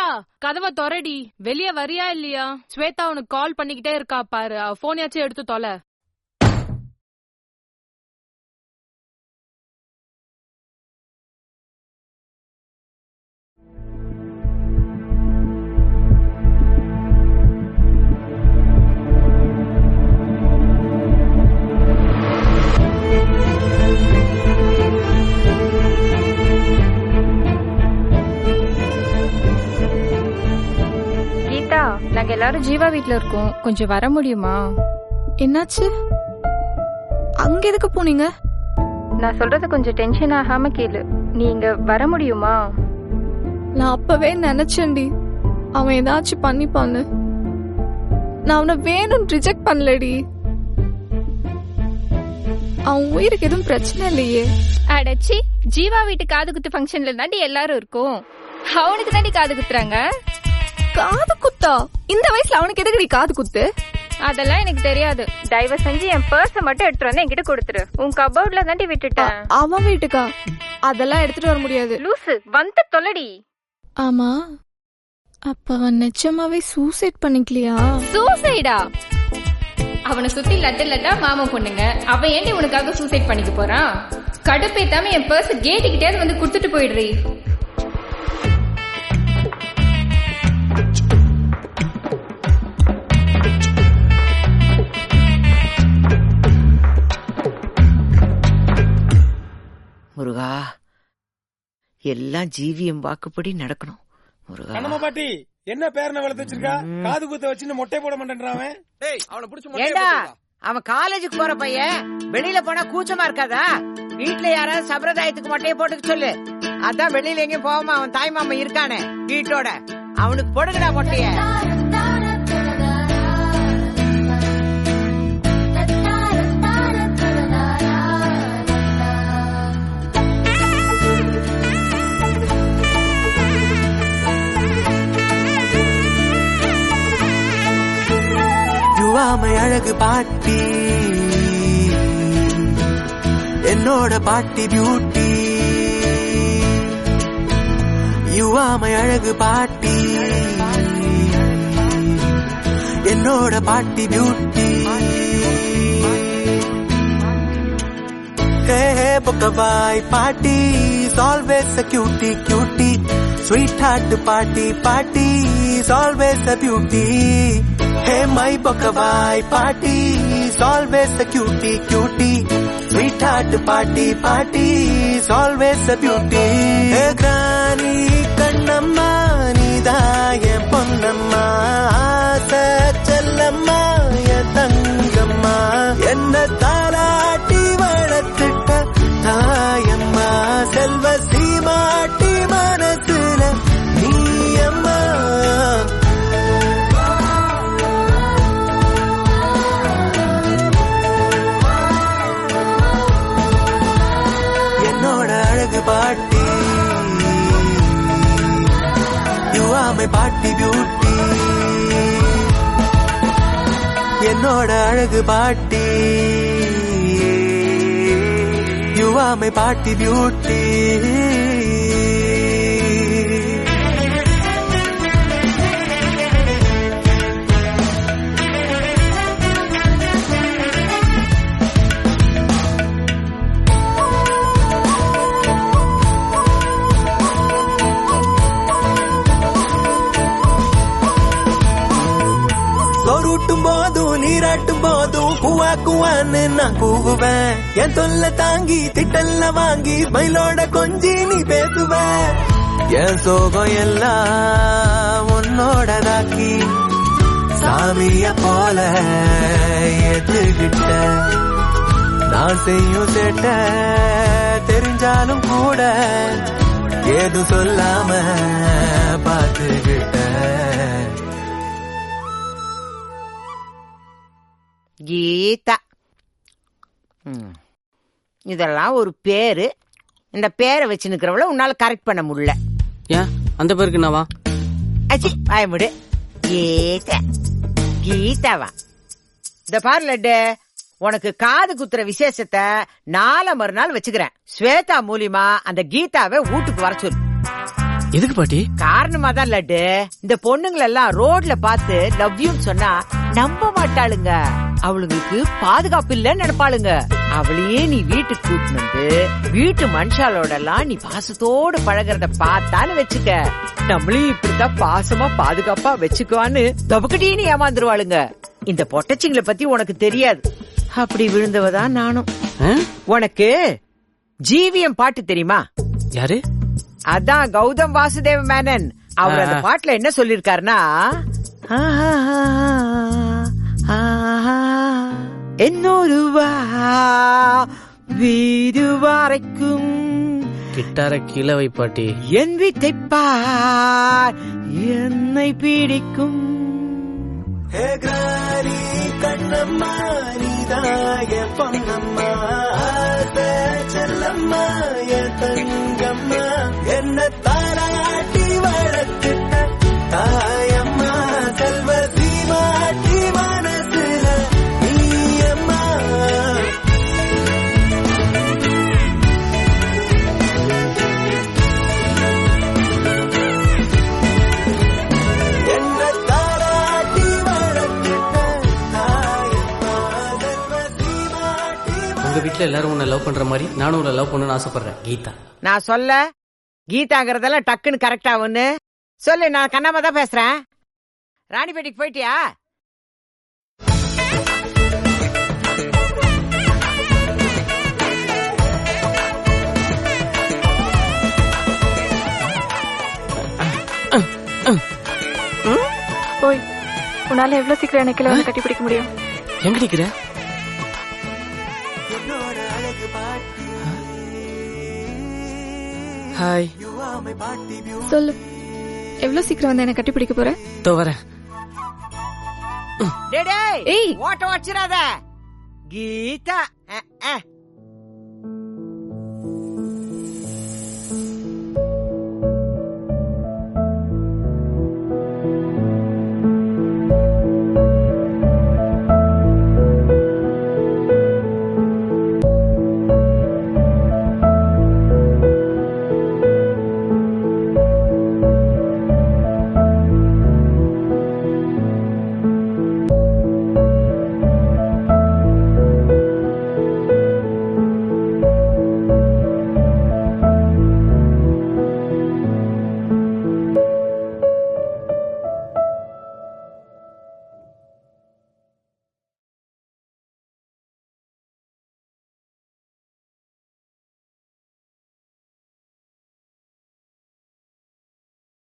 கதவை தொரடி வெளிய வரியா இல்லையா ஸ்வேதா உனக்கு கால் பண்ணிக்கிட்டே இருக்கா பாரு அவ போனையாச்சும் எடுத்து தொலை கீதா நாங்க எல்லாரும் ஜீவா வீட்ல இருக்கோம் கொஞ்சம் வர முடியுமா என்னாச்சு அங்க எதுக்கு போனீங்க நான் சொல்றது கொஞ்சம் டென்ஷன் ஆகாம கேளு நீங்க வர முடியுமா நான் அப்பவே நினைச்சேன்டி அவன் ஏதாச்சும் பண்ணிப்பான்னு நான் அவனை வேணும்னு ரிஜெக்ட் பண்ணலடி அவன் உயிருக்கு எதுவும் பிரச்சனை இல்லையே அடச்சி ஜீவா வீட்டு காது குத்து ஃபங்க்ஷன்ல தாண்டி எல்லாரும் இருக்கோம் அவனுக்கு தாண்டி காது குத்துறாங்க காது குத்தா இந்த வயசுல அவனுக்கு எதுக்குடி காது குத்து அதெல்லாம் எனக்கு தெரியாது தயவு செஞ்சு என் பர்ஸ மட்டும் எடுத்துட்டு வந்து என்கிட்ட கொடுத்துரு உன் கபோர்ட்ல தாண்டி விட்டுட்டேன் அவன் வீட்டுக்கா அதெல்லாம் எடுத்துட்டு வர முடியாது லூசு வந்து தொலைடி ஆமா அப்ப அவன் நிஜமாவே சூசைட் பண்ணிக்கலையா சூசைடா அவனை சுத்தி லட்டு லட்டா மாமா பொண்ணுங்க அவன் ஏண்டி உனக்காக சூசைட் பண்ணிக்க போறான் கடுப்பேத்தாம என் பர்ஸ் கேட்டுக்கிட்டே வந்து குடுத்துட்டு போயிடுறீ முருகா எல்லாம் ஜீவியம் வாக்குப்படி நடக்கணும் முருகா கண்ணம்மா பாட்டி என்ன பேரனை வளர்த்து வச்சிருக்கா காது குத்த வச்சுன்னு மொட்டை போட மாட்டேன்றான் அவன் டேய் அவனை புடிச்சு மொட்டையை ஏண்டா போட்டுடா. அவன் காலேஜுக்கு போற பையன் வெளியில போனா கூச்சமா இருக்காதா வீட்ல யாராவது சம்பிரதாயத்துக்கு மொட்டையை போட்டுக்க சொல்லு அதான் வெளியில எங்கேயும் போகாம அவன் தாய் மாமா இருக்கானே வீட்டோட அவனுக்கு போடுங்கடா மொட்டைய யுவாமை அழகு பாட்டி என்னோட பாட்டி பியூட்டி யுவாமை அழகு பாட்டி என்னோட பாட்டி பியூட்டி ஹே ஹே பொக்கவாய் பாட்டி always a cutie cutie sweet heart பாட்டி பாட்டி always a beauty hey my பொக்கவாய் பாட்டி always a cutie cutie sweet heart பாட்டி பாட்டி ஆல்வேஸ் அ பியூட்டி ஹே கிராணி கண்ணம்மா நீதான் என் பொன்னம்மா ஆசை செல்லம்மா என் தங்கம்மா என்ன தாலாட்டி வளர்த்துட்ட தாயம்மா செல்வ சீமாட்டி மனசுல நீயம்மா என்னோட அழகு பாட்டி யுவாமை பாட்டி பியூட்டி என்னோட அழகு பாட்டி யுவாமை பாட்டி பியூட்டி சோறுட்டும் போதும் நீராட்டும் போதும் குவா குவான்னு நான் கூவுவேன் என் தொல்லை தாங்கி திட்டல்ல வாங்கி மயிலோட கொஞ்சி நீ பேசுவ என் சோகம் எல்லாம் உன்னோடதாக்கி சாமிய போல எதுகிட்ட நான் செய்யும் சேட்ட தெரிஞ்சாலும் கூட ஏது சொல்லாம பார்த்துக்கிட்ட கீதா ம். இதெல்லாம் ஒரு பேரு இந்த பேரை வச்சு நிக்கிறவள உன்னால கரெக்ட் பண்ண முடியல ஏன் அந்த பேருக்கு என்னவா அச்சி பயமுடு கீதா கீதாவா இந்த பாரு லட்டு உனக்கு காது குத்துற விசேஷத்தை நாளை மறுநாள் வச்சுக்கிறேன் ஸ்வேதா மூலியமா அந்த கீதாவை வீட்டுக்கு வர சொல்லு எதுக்கு பாட்டி காரணமா தான் லட்டு இந்த பொண்ணுங்களை எல்லாம் ரோட்ல பார்த்து லவ் யூ சொன்னா நம்ப மாட்டாளுங்க அவளுங்களுக்கு பாதுகாப்பு இல்லன்னு நினைப்பாளுங்க அவளையே நீ வீட்டுக்கு கூட்டிட்டு வந்து வீட்டு மனுஷாலோட எல்லாம் நீ பாசத்தோட பழகுறத பார்த்தான்னு வச்சுக்க நம்மளையும் இப்படித்தான் பாசமா பாதுகாப்பா வச்சுக்குவான்னு தபக்கட்டின்னு ஏமாந்துருவாளுங்க இந்த பொட்டச்சிங்களை பத்தி உனக்கு தெரியாது அப்படி விழுந்தவதான் நானும் ஆ? உனக்கு ஜீவியம் பாட்டு தெரியுமா யாரு அதான் கௌதம் வாசுதேவ மேனன் அவர் அந்த ஆ. பாட்டுல என்ன சொல்லிருக்காருன்னா என்னொருவா வீடு வரைக்கும் கிட்டார கீழே வை பாட்டி என் வீட்டை பார் என்னை பிடிக்கும் ஹே கிராரி கண்ணம்மா நீதாய பொன்னம்மா ஆசை செல்லம்மா என் தங்கம்மா என்ன தாராட்டி வளர்த்துட்ட தாயம்மா செல்வ சீமாட்டி மனசுல நீயம்மா என்ன தாராட்டி வளர்த்துட்ட தாயம்மா செல்வ சீமாட்டி உங்க வீட்ல எல்லாரும் உன்னை லவ் பண்ற மாதிரி நானும் உன்னை லவ் பண்ணணும்னு ஆசைப்படுறேன் கீதா நான் சொல்ல கீதாங்கிறதெல்லாம் டக்குன்னு கரெக்டா ஒண்ணு சொல்லு நான் கண்ணாம தான் பேசுறேன் ராணிப்பேட்டைக்கு போயிட்டியா போய் உன்னால எவ்வளவு சீக்கிரம் எனக்கு வந்து கட்டி பிடிக்க முடியும் எங்க நிக்கிற ஹாய் சொல்லு எவ்வளவு சீக்கிரம் வந்து என்ன கட்டி பிடிக்க போற தோ வரேன் டேய், டேய் ஏய். ஓட்ட வச்சிடாத கீதா அஹ், அஹ்.